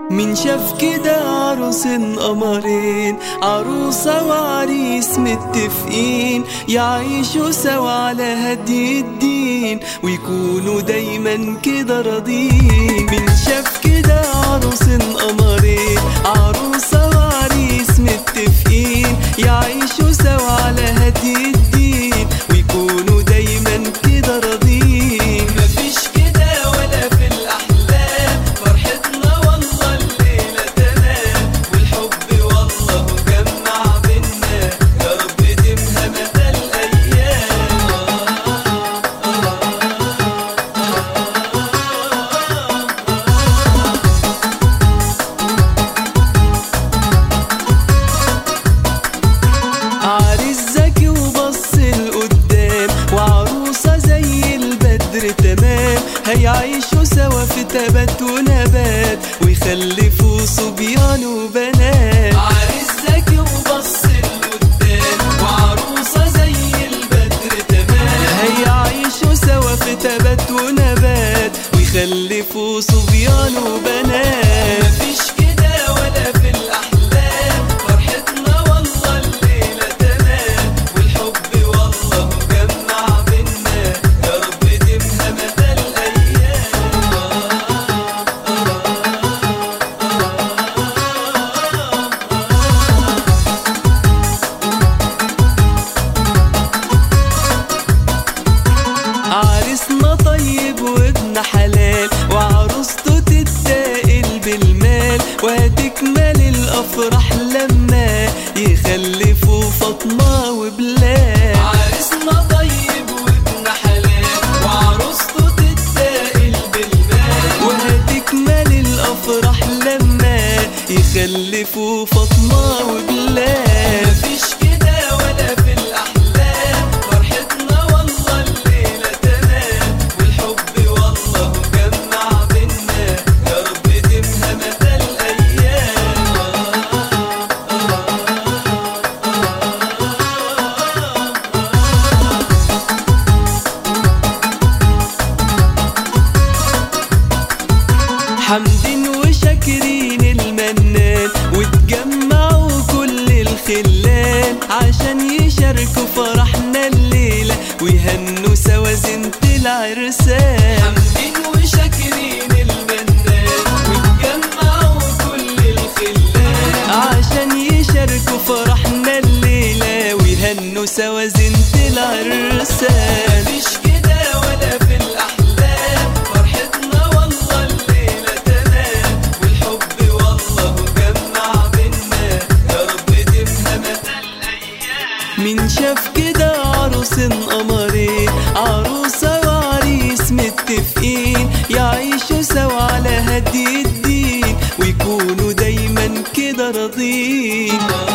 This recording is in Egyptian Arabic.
من شاف كده عروسين قمرين عروسة وعريس متفقين يعيشوا سوا على هدي الدين ويكونوا دايما كده راضين من شاف كده عروسين قمرين عروسة وعريس متفقين يعيشوا سوا على هدي الدين ويكونوا دايما كده راضين مفيش كده ولا في الأحلام فرحتنا والله الليلة تمام والحب والله جمع بينا يا رب دمها مدى الأيام عريس ذكي وبص لقدام وعروسة زي البدر تمام هيعيشوا سوا في تبات ونبات ويخلفوا صبيان وبنات عريس ذكي وبص لقدام وعروسة زي البدر تمام هيعيشوا سوا في تبات ونبات ويخلفوا صبيان وبنات مفيش كده ولا في الأحلام فرحتنا والله الليلة تمام والحب والله جمع بينا يا رب دمها مدى الأيام عريسنا طيب وابن حلال وعروسته تتسائل بالمال وهتكمل الافراح لما يخلفوا فاطمه وبلال عريسنا طيب وابن حلال وعروسته تتسائل بالمال وهتكمل الافراح لما يخلفوا فاطمه وبلال مفيش كده ولا في الاحلام فرحتنا والله الليله تمام والحب والله جمع بينا يا رب دمها مدى الايام حمدين وشاكرين المنان وتجمعوا كل الخلان عشان يشاركوا فرحنا الليلة ويهنوا سوا زينة العرسان حمدين وشاكرين المنان وتجمعوا كل الخلان عشان يشاركوا فرحنا الليلة ويهنوا سوا زينة العرسان مفيش كده ولا في الأحلام فرحتنا والله الليلة تمام والحب والله جمع بينا يا رب دمها مدى الأيام من شاف كده عروسين قمرين عروسة وعريس متفقين يعيشوا سوا على هدي الدين ويكونوا دايما كده راضين